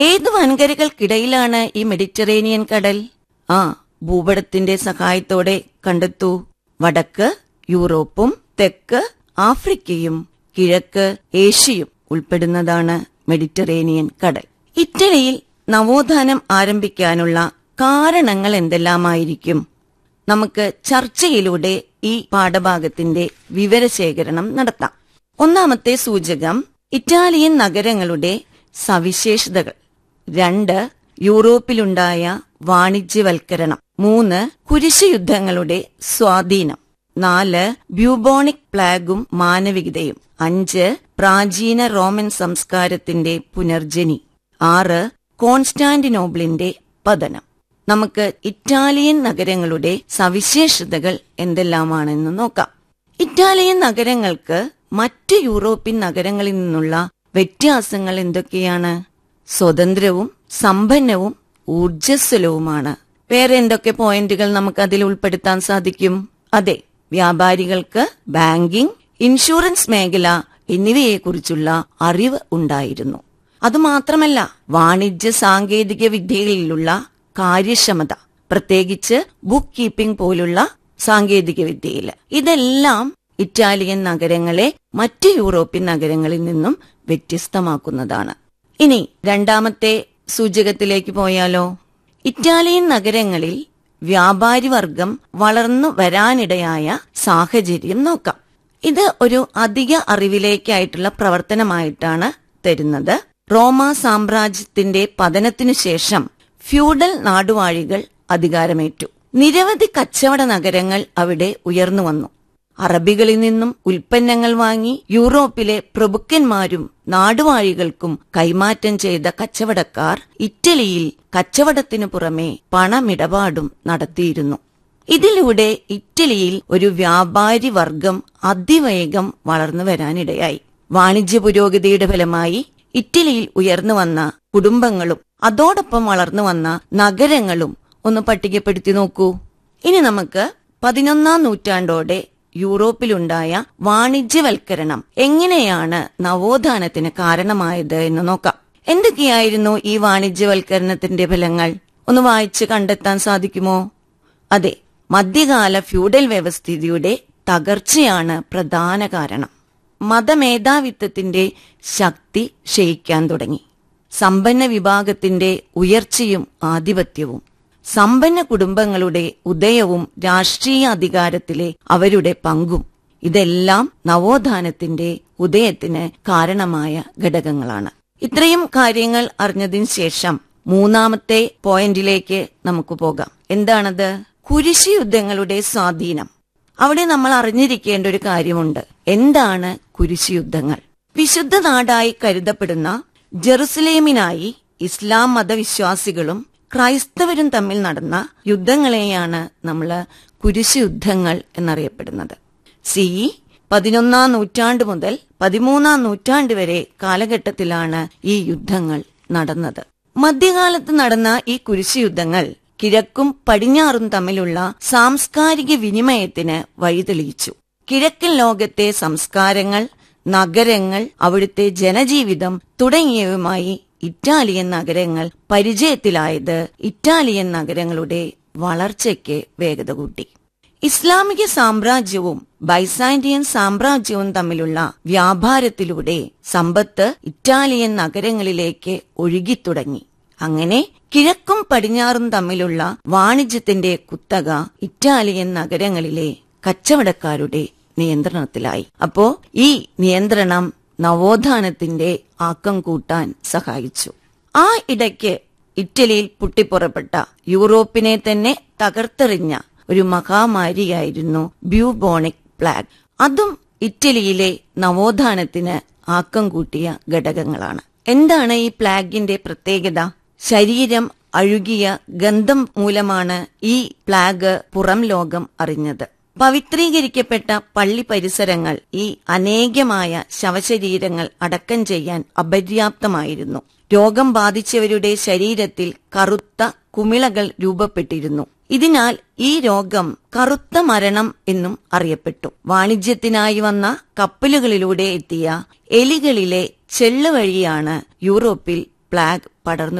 ഏത് വൻകരകൾക്കിടയിലാണ് ഈ മെഡിറ്ററേനിയൻ കടൽ ആ ഭൂപടത്തിന്റെ സഹായത്തോടെ കണ്ടെത്തൂ വടക്ക് യൂറോപ്പും തെക്ക് ആഫ്രിക്കയും കിഴക്ക് ഏഷ്യയും ഉൾപ്പെടുന്നതാണ് മെഡിറ്ററേനിയൻ കടൽ ഇറ്റലിയിൽ നവോത്ഥാനം ആരംഭിക്കാനുള്ള കാരണങ്ങൾ എന്തെല്ലാമായിരിക്കും നമുക്ക് ചർച്ചയിലൂടെ ഈ പാഠഭാഗത്തിന്റെ വിവരശേഖരണം നടത്താം ഒന്നാമത്തെ സൂചകം ഇറ്റാലിയൻ നഗരങ്ങളുടെ സവിശേഷതകൾ രണ്ട് യൂറോപ്പിലുണ്ടായ വാണിജ്യവൽക്കരണം മൂന്ന് കുരിശുയുദ്ധങ്ങളുടെ സ്വാധീനം നാല് ബ്യൂബോണിക് പ്ലാഗും മാനവികതയും അഞ്ച് പ്രാചീന റോമൻ സംസ്കാരത്തിന്റെ പുനർജനി ആറ് കോൺസ്റ്റാന്റിനോബിളിന്റെ പതനം നമുക്ക് ഇറ്റാലിയൻ നഗരങ്ങളുടെ സവിശേഷതകൾ എന്തെല്ലാമാണെന്ന് നോക്കാം ഇറ്റാലിയൻ നഗരങ്ങൾക്ക് മറ്റ് യൂറോപ്യൻ നഗരങ്ങളിൽ നിന്നുള്ള വ്യത്യാസങ്ങൾ എന്തൊക്കെയാണ് സ്വതന്ത്രവും സമ്പന്നവും ഊർജസ്വലവുമാണ് വേറെ എന്തൊക്കെ പോയിന്റുകൾ നമുക്ക് അതിൽ ഉൾപ്പെടുത്താൻ സാധിക്കും അതെ വ്യാപാരികൾക്ക് ബാങ്കിംഗ് ഇൻഷുറൻസ് മേഖല എന്നിവയെക്കുറിച്ചുള്ള അറിവ് ഉണ്ടായിരുന്നു അതുമാത്രമല്ല വാണിജ്യ സാങ്കേതിക വിദ്യകളിലുള്ള കാര്യക്ഷമത പ്രത്യേകിച്ച് ബുക്ക് കീപ്പിംഗ് പോലുള്ള സാങ്കേതിക വിദ്യയിൽ ഇതെല്ലാം ഇറ്റാലിയൻ നഗരങ്ങളെ മറ്റ് യൂറോപ്യൻ നഗരങ്ങളിൽ നിന്നും വ്യത്യസ്തമാക്കുന്നതാണ് ഇനി രണ്ടാമത്തെ സൂചകത്തിലേക്ക് പോയാലോ ഇറ്റാലിയൻ നഗരങ്ങളിൽ വ്യാപാരി വർഗം വളർന്നു വരാനിടയായ സാഹചര്യം നോക്കാം ഇത് ഒരു അധിക അറിവിലേക്കായിട്ടുള്ള പ്രവർത്തനമായിട്ടാണ് തരുന്നത് റോമ സാമ്രാജ്യത്തിന്റെ പതനത്തിനു ശേഷം ഫ്യൂഡൽ നാടുവാഴികൾ അധികാരമേറ്റു നിരവധി കച്ചവട നഗരങ്ങൾ അവിടെ ഉയർന്നു വന്നു അറബികളിൽ നിന്നും ഉൽപ്പന്നങ്ങൾ വാങ്ങി യൂറോപ്പിലെ പ്രഭുക്കന്മാരും നാടുവാഴികൾക്കും കൈമാറ്റം ചെയ്ത കച്ചവടക്കാർ ഇറ്റലിയിൽ കച്ചവടത്തിനു പുറമെ പണമിടപാടും നടത്തിയിരുന്നു ഇതിലൂടെ ഇറ്റലിയിൽ ഒരു വ്യാപാരി വർഗം അതിവേഗം വളർന്നു വരാനിടയായി വാണിജ്യ പുരോഗതിയുടെ ഫലമായി ഇറ്റലിയിൽ ഉയർന്നു വന്ന കുടുംബങ്ങളും അതോടൊപ്പം വളർന്നു വന്ന നഗരങ്ങളും ഒന്ന് പട്ടികപ്പെടുത്തി നോക്കൂ ഇനി നമുക്ക് പതിനൊന്നാം നൂറ്റാണ്ടോടെ യൂറോപ്പിലുണ്ടായ വാണിജ്യവൽക്കരണം എങ്ങനെയാണ് നവോത്ഥാനത്തിന് കാരണമായത് എന്ന് നോക്കാം എന്തൊക്കെയായിരുന്നു ഈ വാണിജ്യവൽക്കരണത്തിന്റെ ഫലങ്ങൾ ഒന്ന് വായിച്ച് കണ്ടെത്താൻ സാധിക്കുമോ അതെ മധ്യകാല ഫ്യൂഡൽ വ്യവസ്ഥിതിയുടെ തകർച്ചയാണ് പ്രധാന കാരണം മതമേധാവിത്വത്തിന്റെ ശക്തി ക്ഷയിക്കാൻ തുടങ്ങി സമ്പന്ന വിഭാഗത്തിന്റെ ഉയർച്ചയും ആധിപത്യവും സമ്പന്ന കുടുംബങ്ങളുടെ ഉദയവും രാഷ്ട്രീയ അധികാരത്തിലെ അവരുടെ പങ്കും ഇതെല്ലാം നവോത്ഥാനത്തിന്റെ ഉദയത്തിന് കാരണമായ ഘടകങ്ങളാണ് ഇത്രയും കാര്യങ്ങൾ അറിഞ്ഞതിന് ശേഷം മൂന്നാമത്തെ പോയിന്റിലേക്ക് നമുക്ക് പോകാം എന്താണത് കുരിശി യുദ്ധങ്ങളുടെ സ്വാധീനം അവിടെ നമ്മൾ അറിഞ്ഞിരിക്കേണ്ട ഒരു കാര്യമുണ്ട് എന്താണ് കുരിശി യുദ്ധങ്ങൾ വിശുദ്ധ നാടായി കരുതപ്പെടുന്ന ജെറുസലേമിനായി ഇസ്ലാം മതവിശ്വാസികളും ക്രൈസ്തവരും തമ്മിൽ നടന്ന യുദ്ധങ്ങളെയാണ് നമ്മൾ കുരിശു യുദ്ധങ്ങൾ എന്നറിയപ്പെടുന്നത് സി പതിനൊന്നാം നൂറ്റാണ്ട് മുതൽ പതിമൂന്നാം നൂറ്റാണ്ട് വരെ കാലഘട്ടത്തിലാണ് ഈ യുദ്ധങ്ങൾ നടന്നത് മധ്യകാലത്ത് നടന്ന ഈ കുരിശു യുദ്ധങ്ങൾ കിഴക്കും പടിഞ്ഞാറും തമ്മിലുള്ള സാംസ്കാരിക വിനിമയത്തിന് വഴിതെളിയിച്ചു കിഴക്കൻ ലോകത്തെ സംസ്കാരങ്ങൾ നഗരങ്ങൾ അവിടുത്തെ ജനജീവിതം തുടങ്ങിയവയുമായി ഇറ്റാലിയൻ നഗരങ്ങൾ പരിചയത്തിലായത് ഇറ്റാലിയൻ നഗരങ്ങളുടെ വളർച്ചയ്ക്ക് വേഗത കൂട്ടി ഇസ്ലാമിക സാമ്രാജ്യവും ബൈസാന്റിയൻ സാമ്രാജ്യവും തമ്മിലുള്ള വ്യാപാരത്തിലൂടെ സമ്പത്ത് ഇറ്റാലിയൻ നഗരങ്ങളിലേക്ക് ഒഴുകിത്തുടങ്ങി അങ്ങനെ കിഴക്കും പടിഞ്ഞാറും തമ്മിലുള്ള വാണിജ്യത്തിന്റെ കുത്തക ഇറ്റാലിയൻ നഗരങ്ങളിലെ കച്ചവടക്കാരുടെ നിയന്ത്രണത്തിലായി അപ്പോ ഈ നിയന്ത്രണം നവോത്ഥാനത്തിന്റെ ആക്കം കൂട്ടാൻ സഹായിച്ചു ആ ഇടയ്ക്ക് ഇറ്റലിയിൽ പൊട്ടിപ്പുറപ്പെട്ട യൂറോപ്പിനെ തന്നെ തകർത്തെറിഞ്ഞ ഒരു മഹാമാരിയായിരുന്നു ബ്യൂബോണിക് പ്ലാഗ് അതും ഇറ്റലിയിലെ നവോത്ഥാനത്തിന് ആക്കം കൂട്ടിയ ഘടകങ്ങളാണ് എന്താണ് ഈ പ്ലാഗിന്റെ പ്രത്യേകത ശരീരം അഴുകിയ ഗന്ധം മൂലമാണ് ഈ പ്ലാഗ് പുറം ലോകം അറിഞ്ഞത് പവിത്രീകരിക്കപ്പെട്ട പള്ളി പരിസരങ്ങൾ ഈ അനേകമായ ശവശരീരങ്ങൾ അടക്കം ചെയ്യാൻ അപര്യാപ്തമായിരുന്നു രോഗം ബാധിച്ചവരുടെ ശരീരത്തിൽ കറുത്ത കുമിളകൾ രൂപപ്പെട്ടിരുന്നു ഇതിനാൽ ഈ രോഗം കറുത്ത മരണം എന്നും അറിയപ്പെട്ടു വാണിജ്യത്തിനായി വന്ന കപ്പലുകളിലൂടെ എത്തിയ എലികളിലെ ചെള്ള് വഴിയാണ് യൂറോപ്പിൽ പ്ലാഗ് പടർന്നു